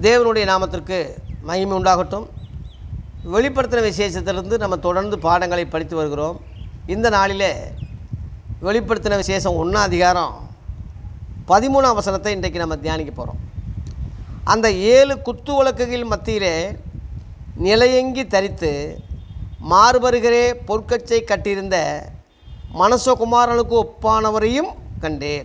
தேவனுடைய நாமத்திற்கு மகிமை உண்டாகட்டும் வெளிப்படுத்தின விசேஷத்திலிருந்து நம்ம தொடர்ந்து பாடங்களை படித்து வருகிறோம் இந்த நாளிலே வெளிப்படுத்தின விசேஷம் ஒன்றாம் அதிகாரம் பதிமூணாம் வசனத்தை இன்றைக்கு நம்ம தியானிக்க போகிறோம் அந்த ஏழு குத்து விளக்குகள் மத்தியிலே நிலையங்கி தரித்து மார்பருகிறே பொற்கச்சை கட்டியிருந்த மனசகுமாரனுக்கு ஒப்பானவரையும் கண்டேன்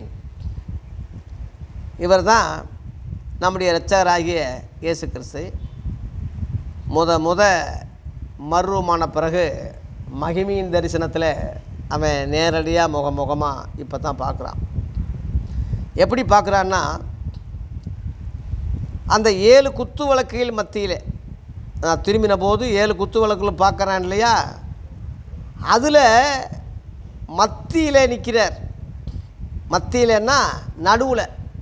இவர்தான் நம்முடைய இரட்சகராகிய இயேசு கிறிஸ்து முத முத மர்வமான பிறகு மகிமையின் தரிசனத்தில் அவன் நேரடியாக முகமுகமாக இப்போ தான் பார்க்குறான் எப்படி பார்க்குறான்னா அந்த ஏழு குத்து விளக்குகள் மத்தியில் நான் திரும்பின போது ஏழு குத்து விளக்குகள் பார்க்குறான் இல்லையா அதில் மத்தியில் நிற்கிறார் மத்தியிலன்னா நடுவில்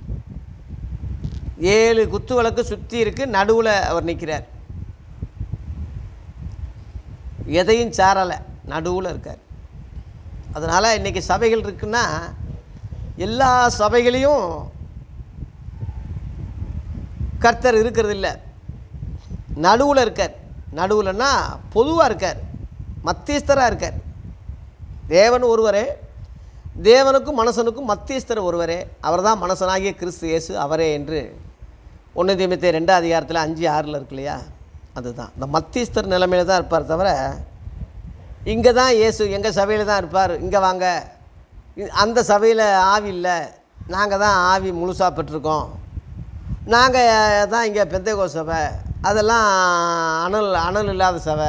ஏழு குத்து விளக்கு சுற்றி இருக்குது நடுவில் அவர் நிற்கிறார் எதையும் சாரலை நடுவில் இருக்கார் அதனால் இன்றைக்கி சபைகள் இருக்குன்னா எல்லா சபைகளையும் கர்த்தர் இருக்கிறது இல்லை நடுவில் இருக்கார் நடுவில்னா பொதுவாக இருக்கார் மத்தியஸ்தராக இருக்கார் தேவன் ஒருவரே தேவனுக்கும் மனசனுக்கும் மத்தியஸ்தர் ஒருவரே அவர்தான் மனசனாகிய கிறிஸ்து இயேசு அவரே என்று ஒன்று தீமத்தை ரெண்டாம் அதிகாரத்தில் அஞ்சு ஆறில் இருக்கு இல்லையா அதுதான் இந்த மத்தியஸ்தர் நிலைமையில தான் இருப்பார் தவிர இங்கே தான் இயேசு எங்கள் சபையில் தான் இருப்பார் இங்கே வாங்க இ- அந்த சபையில் ஆவி இல்லை நாங்கள் தான் ஆவி முழுசாக பெற்றிருக்கோம் நாங்கள் தான் இங்கே பெந்தைகோ சபை அதெல்லாம் அனல் அனல் இல்லாத சபை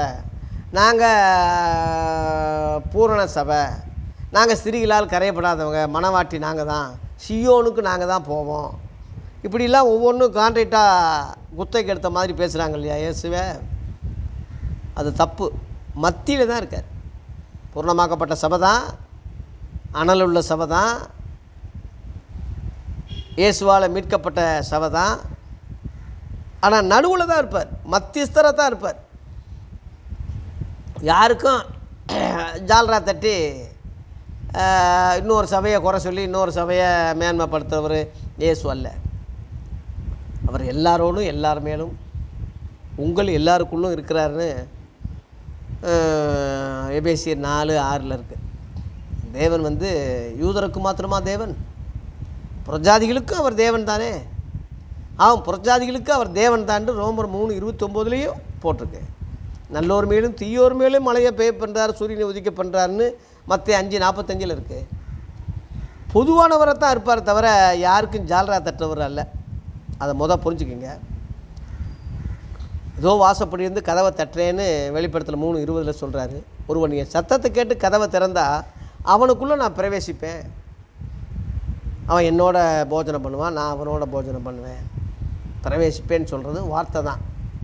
நாங்கள் பூரண சபை நாங்கள் ஸ்திரீகளால் கரையப்படாதவங்க மனவாட்டி நாங்கள் தான் சியோனுக்கு நாங்கள் தான் போவோம் இப்படிலாம் ஒவ்வொன்றும் கான்ட்ராக்டாக குத்தைக்கு எடுத்த மாதிரி பேசுகிறாங்க இல்லையா இயேசுவே அது தப்பு மத்தியில் தான் இருக்கார் பூர்ணமாக்கப்பட்ட சபை தான் அனல் உள்ள சபை தான் இயேசுவால் மீட்கப்பட்ட சபை தான் ஆனால் நடுவில் தான் இருப்பார் மத்தியஸ்தராக தான் இருப்பார் யாருக்கும் ஜால்ரா தட்டி ஆஹ், இன்னொரு சபையை குறை சொல்லி இன்னொரு சபையை மேன்மைப்படுத்துறவர் இயேசு அல்ல அவர் எல்லாரோடும் எல்லார் மேலும் உங்கள் எல்லாருக்குள்ளும் இருக்கிறாருன்னு ஆஹ், எபேசியர் நாலு ஆறில் இருக்குது தேவன் வந்து யூதருக்கு மாத்திரமா தேவன் புறஜாதிகளுக்கும் அவர் தேவன் தானே ஆம் புறஜாதிகளுக்கு அவர் தேவன் தான் ரோமர் மூணு இருபத்தொம்போதுலேயும் போட்டிருக்கு நல்லோர் மேலும் தீயோர் மேலும் மழையை பெய்ய பண்ணுறார் சூரியனை உதிக்க பண்ணுறாருன்னு மற்ற அஞ்சு நாற்பத்தஞ்சில் இருக்குது பொதுவானவரை தான் இருப்பார் தவிர யாருக்கும் ஜால்ரா தட்டுறவர் அல்ல அதை முத புரிஞ்சுக்குங்க ஏதோ வாசப்படி இருந்து கதவை தட்டுறேன்னு வெளிப்படத்தில் மூணு இருபதில் சொல்கிறாரு ஒருவன் என் சத்தத்தை கேட்டு கதவை திறந்தா அவனுக்குள்ளே நான் பிரவேசிப்பேன் அவன் என்னோட போஜனம் பண்ணுவான் நான் அவனோட போஜனம் பண்ணுவேன் பிரவேசிப்பேன்னு சொல்கிறது வார்த்தை தான்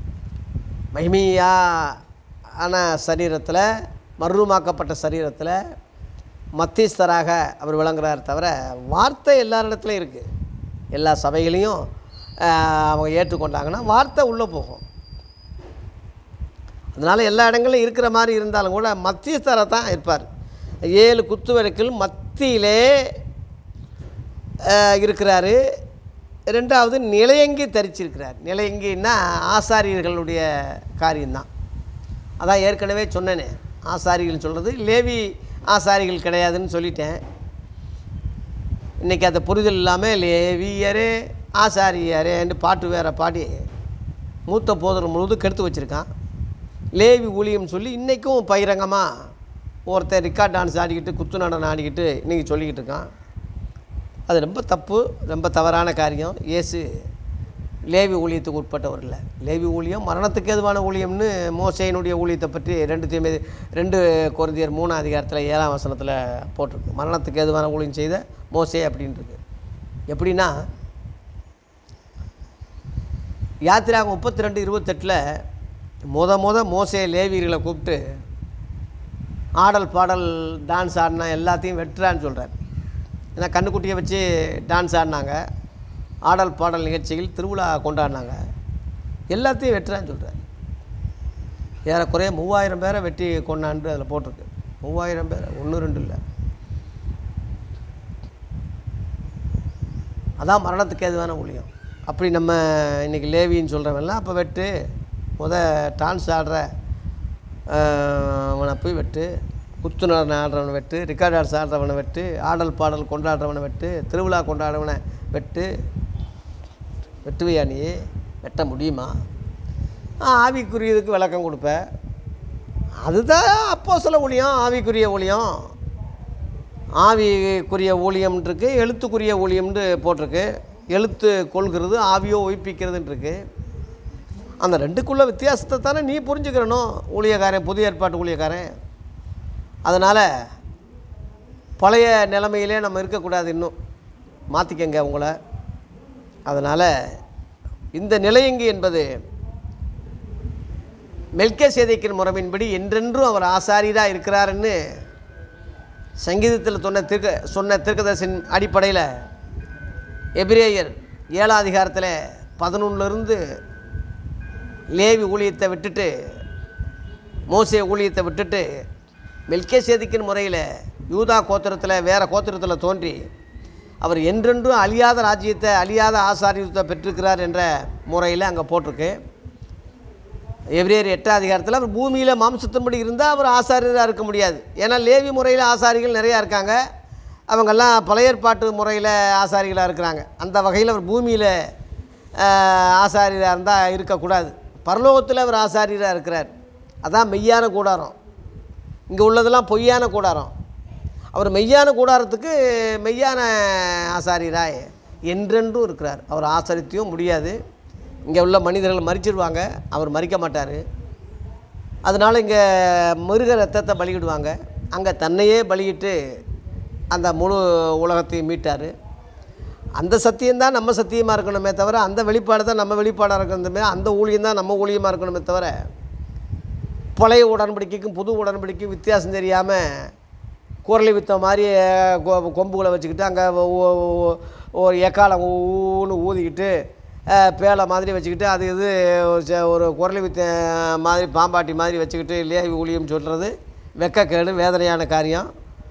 மகிமையான சரீரத்தில் மறுரூமாக்கப்பட்ட சரீரத்தில் மத்தியஸ்தராக அவர் விளங்குறார் தவிர வார்த்தை எல்லாரிடத்துலையும் இருக்குது எல்லா சபைகளையும் ஆஹ், அவங்க ஏற்றுக்கொண்டாங்கன்னா வார்த்தை உள்ளே போகும் அதனால் எல்லா இடங்களிலும் இருக்கிற மாதிரி இருந்தாலும் கூட மத்தியஸ்தராக தான் இருப்பார் ஏழு குத்து விளக்கில் மத்தியிலே ஆஹ், இருக்கிறாரு ரெண்டாவது நிலையங்கி தரிச்சிருக்கிறார் நிலையங்கின்னா ஆசாரியர்களுடைய காரியம்தான் அதான் ஏற்கனவே சொன்னேனே ஆசாரிகள் சொல்கிறது லேவி ஆசாரிகள் கிடையாதுன்னு சொல்லிட்டேன் இன்றைக்கி அந்த புரிதல் இல்லாமல் லேவியரே ஆசாரியரேன்னு பாட்டு வேற பாடி மூத்த போதர் முழுவதும் கெடுத்து வச்சுருக்கான் லேவி ஊழியம் சொல்லி இன்றைக்கும் பகிரங்கமாக ஒருத்தன் ரிக்கார்ட் டான்ஸ் ஆடிக்கிட்டு குத்து நடனம் ஆடிக்கிட்டு இன்றைக்கி சொல்லிக்கிட்டு இருக்கான் அது ரொம்ப தப்பு ரொம்ப தவறான காரியம் இயேசு லேவி ஊழியத்துக்கு உட்பட்டவர் இல்லை லேவி ஊழியம் மரணத்துக்கு ஏதுவான ஊழியம்னு மோசையினுடைய ஊழியத்தை பற்றி ரெண்டு தீமை ரெண்டு குருந்தியர் மூணாம் அதிகாரத்தில் ஏழாம் வசனத்தில் போட்டிருக்கு மரணத்துக்கு ஏதுவான ஊழியம் செய்த மோசே அப்படின்றது எப்படின்னா யாத்திராக முப்பத்தி ரெண்டு இருபத்தெட்டில் முத முத மோசே லேவியர்களை கூப்பிட்டு ஆடல் பாடல் டான்ஸ் ஆடினா எல்லாத்தையும் வெட்டுறான்னு சொல்கிறார் ஏன்னா கண்ணுக்குட்டியை வச்சு டான்ஸ் ஆடினாங்க ஆடல் பாடல் நிகழ்ச்சிகள் திருவிழா கொண்டாடினாங்க எல்லாத்தையும் வெட்டுறான்னு சொல்கிறார் ஏறக்குறைய மூவாயிரம் பேரை வெட்டி கொண்டாண்டு அதில் போட்டிருக்கு மூவாயிரம் பேர் ஒன்று ரெண்டு இல்லை அதான் மரணத்துக்கு ஏதுவான ஊழியம் அப்படி நம்ம இன்றைக்கி லேவின்னு சொல்கிறவன்லாம் அப்போ வெட்டு முத டான்ஸ் ஆடுற ஆஹ், அவனை போய் வெட்டு குத்து நடனம் ஆடுறவனை வெட்டு ரெக்கார்ட் டான்ஸ் ஆடுறவனை வெட்டு ஆடல் பாடல் கொண்டாடுறவனை வெட்டு திருவிழா கொண்டாடுறவனை வெட்டு வெட்டுவையா நீ வெட்ட முடியுமா ஆ, ஆவிக்குரியதுக்கு விளக்கம் கொடுப்பேன் அதுதான் அப்போ சில ஊழியம் ஆவிக்குரிய ஊழியம் ஆவிக்குரிய ஊழியம்னு இருக்கு எழுத்துக்குரிய ஊழியம்னு போட்டிருக்கு எழுத்து கொள்கிறது ஆவியோ உயிர்ப்பிக்கிறதுன்னு இருக்கு அந்த ரெண்டுக்குள்ள வித்தியாசத்தை தானே நீ புரிஞ்சுக்கிறணும் ஊழியக்காரன் புதிய ஏற்பாட்டு ஊழியக்காரன் அதனால் பழைய நிலைமையிலே நம்ம இருக்கக்கூடாது இன்னும் மாற்றிக்கங்க உங்களை அதனால் இந்த நிலையங்கு என்பது மெல்கே சேதைக்கின் முறைமையின்படி என்றென்றும் அவர் ஆசாரியராக இருக்கிறாருன்னு சங்கீதத்தில் சொன்ன திருக்க சொன்ன திருக்கதர்சின் அடிப்படையில் எபிரேயர் ஏழாம் அதிகாரத்தில் பதினொன்றுலேருந்து லேவி ஊழியத்தை விட்டுட்டு மோசே ஊழியத்தை விட்டுட்டு மெல்கே சேதிக்கின் முறையில் யூதா கோத்திரத்தில் வேறு கோத்திரத்தில் தோன்றி அவர் என்றென்றும் அழியாத ராஜ்யத்தை அழியாத ஆசாரியத்தை பெற்றிருக்கிறார் என்ற முறையில் அங்கே போட்டிருக்கு எவ்ரியர் எட்டாம் அதிகாரத்தில் அவர் பூமியில் மாம்சத்தின்படி இருந்தால் அவர் ஆசாரியராக இருக்க முடியாது ஏன்னா லேவி முறையில் ஆசாரிகள் நிறையா இருக்காங்க அவங்கெல்லாம் பழைய ஏற்பாட்டு முறையில் ஆசாரிகளாக இருக்கிறாங்க அந்த வகையில் அவர் பூமியில் ஆசாரியராக இருந்தால் இருக்கக்கூடாது பரலோகத்தில் அவர் ஆசாரியராக இருக்கிறார் அதான் மெய்யான கூடாரம் இங்கே உள்ளதெல்லாம் பொய்யான கூடாரம் அவர் மெய்யான கூடாரத்துக்கு மெய்யான ஆசாரியராய் என்றென்றும் இருக்கிறார் அவர் ஆசரித்தையும் முடியாது இங்கே உள்ள மனிதர்கள் மறிச்சிடுவாங்க அவர் மறிக்க மாட்டார் அதனால் இங்கே மிருக ரத்தத்தை பலியிடுவாங்க அங்கே தன்னையே பலியிட்டு அந்த முழு உலகத்தையும் மீட்டார் அந்த சத்தியம்தான் நம்ம சத்தியமாக இருக்கணுமே தவிர அந்த வெளிப்பாடு தான் நம்ம வெளிப்பாடாக இருக்கணுமே அந்த ஊழியம் தான் நம்ம ஊழியமாக இருக்கணுமே தவிர பழைய உடன்படிக்கைக்கும் புது உடன்படிக்கைக்கும் வித்தியாசம் தெரியாமல் குரலி வித்த மாதிரி அஹ், கொ- கொம்புகளை வச்சுக்கிட்டு அங்கே ஒரு எக்காலம் ஊன்னு ஊதிக்கிட்டு அஹ், பேலை மாதிரி வச்சுக்கிட்டு அது இது ஒரு ச- ஒரு குரலி வித்த மாதிரி பாம்பாட்டி மாதிரி வச்சுக்கிட்டு லேவி ஊழியம் சொல்கிறது வெக்கக்கேடு வேதனையான காரியம்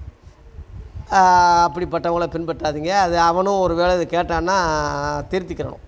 ஆஹ், அப்படிப்பட்டவங்கள பின்பற்றாதீங்க அது அவனும் ஒரு வேளை இது கேட்டான்னா திருத்திக்கிறணும்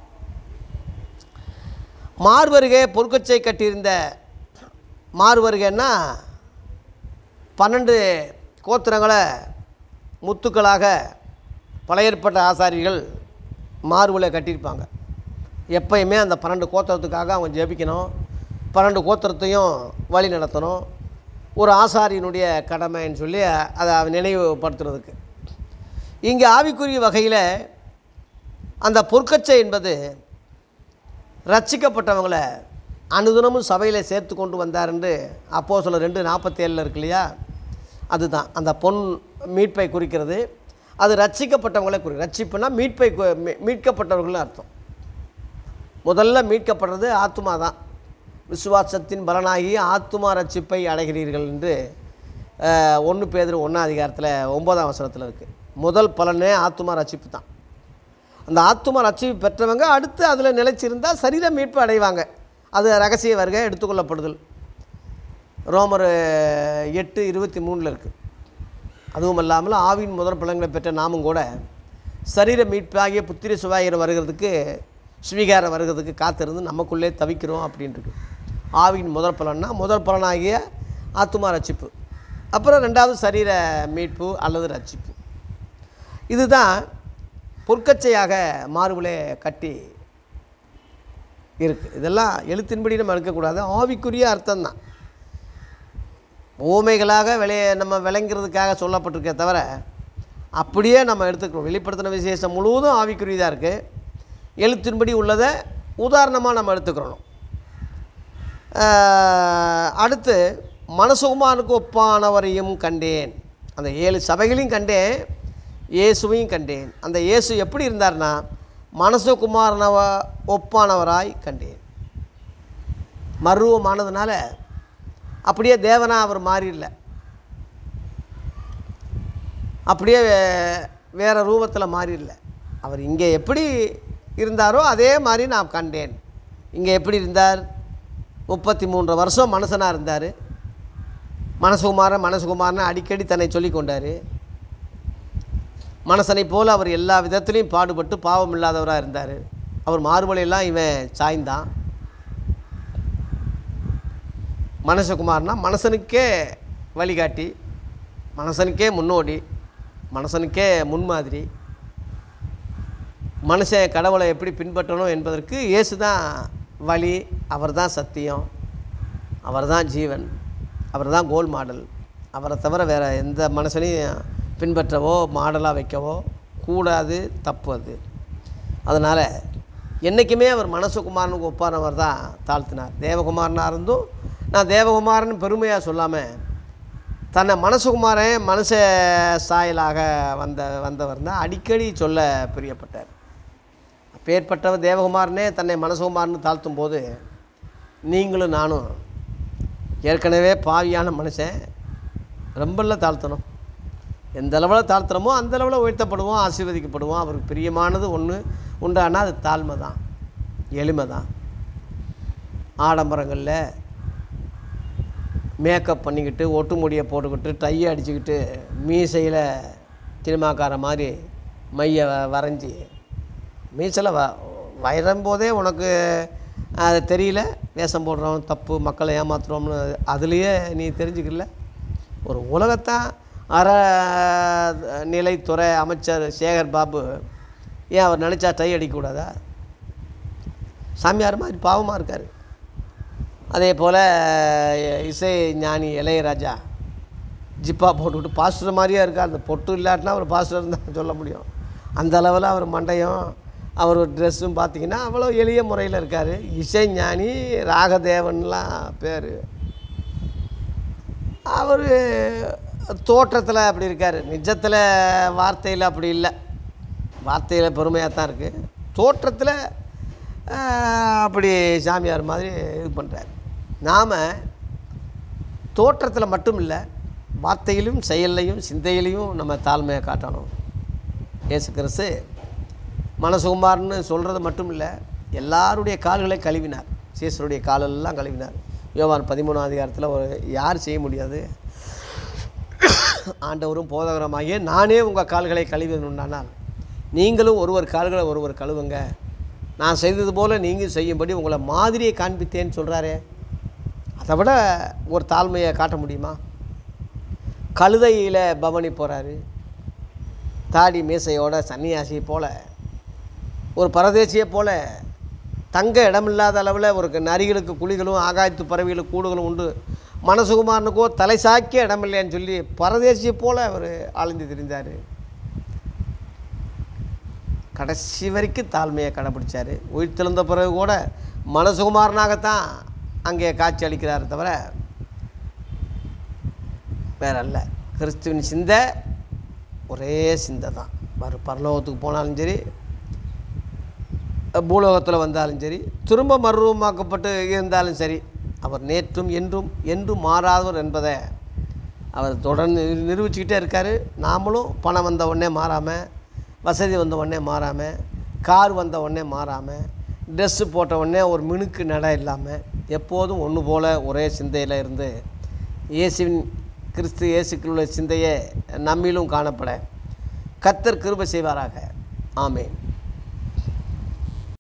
மார்வருகே பொற்கச்சை கட்டியிருந்த மார்வருகேன்னா பன்னெண்டு கோத்திரங்களை முத்துக்களாக பழையற்பட்ட ஆசாரிகள் மார்பில் கட்டியிருப்பாங்க எப்பயுமே அந்த பன்னெண்டு கோத்திரத்துக்காக அவங்க ஜெபிக்கணும் பன்னெண்டு கோத்திரத்தையும் வழி நடத்தணும் ஒரு ஆசாரியனுடைய கடமைன்னு சொல்லி அதை நினைவுபடுத்துறதுக்கு இங்கே ஆவிக்குரிய வகையில் அந்த பொற்கச்சை என்பது ரட்சிக்கப்பட்டவங்களை அனுதினமும் சபையில் சேர்த்து கொண்டு வந்தார் என்று அப்போ சொல்ல ரெண்டு நாற்பத்தேழில் இருக்கு இல்லையா அதுதான் அந்த பொன் மீட்பை குறிக்கிறது அது ரட்சிக்கப்பட்டவங்களை குறி ரட்சிப்புனா மீட்பை கு- மீ- மீட்கப்பட்டவர்கள்னு அர்த்தம் முதல்ல மீட்கப்படுறது ஆத்துமா தான் விசுவாசத்தின் பலனாகி ஆத்துமா ரட்சிப்பை அடைகிறீர்கள் என்று ஒன்று பேதர் ஒன்றாம் அதிகாரத்தில் ஒன்பதாம் வசனத்தில் இருக்குது முதல் பலனே ஆத்துமா ரட்சிப்பு தான் அந்த ஆத்துமா ரட்சிப்பு பெற்றவங்க அடுத்து அதில் நிலைச்சிருந்தால் சரீர மீட்பு அடைவாங்க அது ரகசிய வருகை எடுத்துக்கொள்ளப்படுதல் ரோமர் எட்டு இருபத்தி மூணில் இருக்குது அதுவும் அல்லாமல் ஆவின் முதல் பலன்களை பெற்ற நாமும் கூட சரீர மீட்பாகிய புத்திர சுவாயிரம் வருகிறதுக்கு ஸ்வீகாரம் வருகிறதுக்கு காத்திருந்து நமக்குள்ளே தவிக்கிறோம் அப்படின்ட்டு ஆவின் முதல் பலன்னா முதல் பலனாகிய ஆத்துமா ரட்சிப்பு அப்புறம் ரெண்டாவது சரீர மீட்பு அல்லது ரட்சிப்பு இதுதான் பொற்கச்சையாக மார்பிலே கட்டி இருக்குது இதெல்லாம் எழுத்தின்படி நம்ம எடுக்கக்கூடாது ஆவிக்குரிய அர்த்தம்தான் ஊமைகளாக விளைய நம்ம விளங்கிறதுக்காக சொல்லப்பட்டிருக்கே தவிர அப்படியே நம்ம எடுத்துக்கணும் வெளிப்படுத்தின விசேஷம் முழுவதும் ஆவிக்குரியதாக இருக்குது எழுத்தின்படி உள்ளதை உதாரணமாக நம்ம எடுத்துக்கிறணும் ஆஹ், அடுத்து மனசுகுமானுக்கு ஒப்பானவரையும் கண்டேன் அந்த ஏழு சபைகளையும் கண்டேன் இயேசுவையும் கண்டேன் அந்த இயேசு எப்படி இருந்தார்னா மனசுகுமாரனவ ஒப்பானவராய் கண்டேன் மருவமானதுனால அப்படியே தேவனா அவர் மாறிடல அப்படியே வே- வேற ரூபத்தில் மாறிடல அவர் இங்கே எப்படி இருந்தாரோ அதே மாதிரி நான் கண்டேன் இங்கே எப்படி இருந்தார் முப்பத்தி மூன்று வருஷம் மனுஷனாக இருந்தார் மனசுகுமாரன் மனசுகுமாரன் அடிக்கடி தன்னை சொல்லி கொண்டார் மனசனை போல் அவர் எல்லா விதத்திலையும் பாடுபட்டு பாவம் இல்லாதவராக இருந்தார் அவர் மார்பலையெல்லாம் இவன் சாய்ந்தான் மனுஷகுமார்னா மனுஷனுக்கே வழிகாட்டி மனுஷனுக்கே முன்னோடி மனுஷனுக்கே முன்மாதிரி மனுஷன் கடவுளை எப்படி பின்பற்றணும் என்பதற்கு இயேசு தான் வழி அவர் தான் சத்தியம் அவர் தான் ஜீவன் அவர் தான் கோல் மாடல் அவரை தவிர வேறு எந்த மனுஷனையும் பின்பற்றவோ மாடலாக வைக்கவோ கூடாது தப்பு அது அதனால் என்றைக்குமே அவர் மனசுகுமாரனுக்கு ஒப்பானவர் தான் தாழ்த்தினார் தேவகுமாரனாக இருந்தும் நான் தேவகுமாரன் பெருமையாக சொல்லாமல் தன்னை மனசுகுமாரன் மனுஷ சாயலாக வந்த வந்தவர் தான் அடிக்கடி சொல்ல பிரியப்பட்டார் அப்பேற்பட்டவர் தேவகுமாரனே தன்னை மனசுகுமாரன்னு தாழ்த்தும் போது நீங்களும் நானும் ஏற்கனவே பாவியான மனுஷன் ரொம்பல தாழ்த்தணும் எந்த அளவில் தாழ்த்துறோமோ அந்த அளவில் உயர்த்தப்படுவோம் ஆசீர்வதிக்கப்படுவோம் அவருக்கு பிரியமானது ஒன்று உண்டானா அது தாழ்மை தான் எளிமை தான் ஆடம்பரங்களில் மேக்கப் பண்ணிக்கிட்டு ஒட்டு முடியை போட்டுக்கிட்டு டையை அடிச்சுக்கிட்டு மீசையில் சினிமாக்கார மாதிரி மையை வ- வரைஞ்சி மீசையில் வ வயறும்போதே உனக்கு அது தெரியல வேஷம் போடுறோம் தப்பு மக்களை ஏமாத்துறோம்னு அதுலேயே நீ தெரிஞ்சுக்கல ஒரு உலகத்தான் அற நிலைத்துறை அமைச்சர் சேகர் பாபு ஏன் அவர் நினச்சா டை அடிக்கக்கூடாதா சாமியார் மாதிரி பாவமாக இருக்கார் அதே போல் இசை ஞானி இளையராஜா ஜிப்பா போட்டுக்கிட்டு பாஸ்டர் மாதிரியே இருக்கார் அந்த பொட்டு இல்லாட்டினா அவர் பாஸ்டர் தான் சொல்ல முடியும் அந்த அளவில் அவர் மண்டையும் அவர் ட்ரெஸ்ஸும் பார்த்தீங்கன்னா அவ்வளோ எளிய முறையில் இருக்கார் இசை ஞானி ராகதேவன்லாம் பேர் அவர் தோற்றத்தில் அப்படி இருக்கார் நிஜத்தில் வார்த்தையில் அப்படி இல்லை வார்த்தையில் பெருமையாக தான் இருக்குது தோற்றத்தில் அப்படி சாமியார் மாதிரி இது பண்ணுறார் நாம் தோற்றத்தில் மட்டும் இல்லை வார்த்தையிலும் செயல்லையும் சிந்தையிலையும் நம்ம தாழ்மையை காட்டணும் இயேசு கிறிஸ்து மனசுகுமார்னு சொல்கிறது மட்டும் இல்லை எல்லாருடைய கால்களை கழுவினார் சீசருடைய காலெல்லாம் கழுவினார் யோவான் பதிமூணாம் அதிகாரத்தில் ஒரு யார் செய்ய முடியாது ஆண்டவரும் போதகரமாகிய நானே உங்கள் கால்களை கழுவினுண்டானால் நீங்களும் ஒருவர் கால்களை ஒருவர் கழுவுங்க நான் செய்தது போல் நீங்கள் செய்யும்படி உங்களை மாதிரியை காண்பித்தேன்னு சொல்கிறாரே அதை விட ஒரு தாழ்மையை காட்ட முடியுமா கழுதையில் பவனி போகிறாரு தாடி மீசையோட சன்னியாசி போல ஒரு பரதேசியை போல தங்க இடமில்லாத அளவில் ஒரு நரிகளுக்கு குழிகளும் ஆகாயத்து பறவைகளுக்கு கூடுகளும் உண்டு மனசுகுமாரனுக்கோ தலை சாக்கிய இடமில்லைன்னு சொல்லி பரதேசியை போல அவர் ஆழ்ந்து திரிந்தார் கடைசி வரைக்கும் தாழ்மையை கடைப்பிடிச்சார் உயிர்த்தெழுந்த பிறகு கூட மனசுகுமாரனாகத்தான் அங்கே காட்சி அளிக்கிறார் தவிர வேற அல்ல கிறிஸ்துவின் சிந்தை ஒரே சிந்தை தான் மறு பரலோகத்துக்கு போனாலும் சரி பூலோகத்தில் வந்தாலும் சரி திரும்ப மறுரூபமாக்கப்பட்டு இருந்தாலும் சரி அவர் நேற்றும் என்றும் என்றும் மாறாதவர் என்பதை அவர் தொடர்ந்து நிரு- நிரூபிச்சுக்கிட்டே இருக்கார் நாமளும் பணம் வந்த உடனே மாறாமல் வசதி வந்த உடனே மாறாமல் கார் வந்த உடனே மாறாமல் ட்ரெஸ்ஸு போட்ட உடனே ஒரு மினுக்கு நட இல்லாமல் எப்போதும் ஒன்று போல் ஒரே சிந்தையில் இருந்து இயேசுவின் கிறிஸ்து இயேசுக்குள்ள சிந்தையே நம்மிலும் காணப்பட கர்த்தர் கிருபை செய்வாராக ஆமென்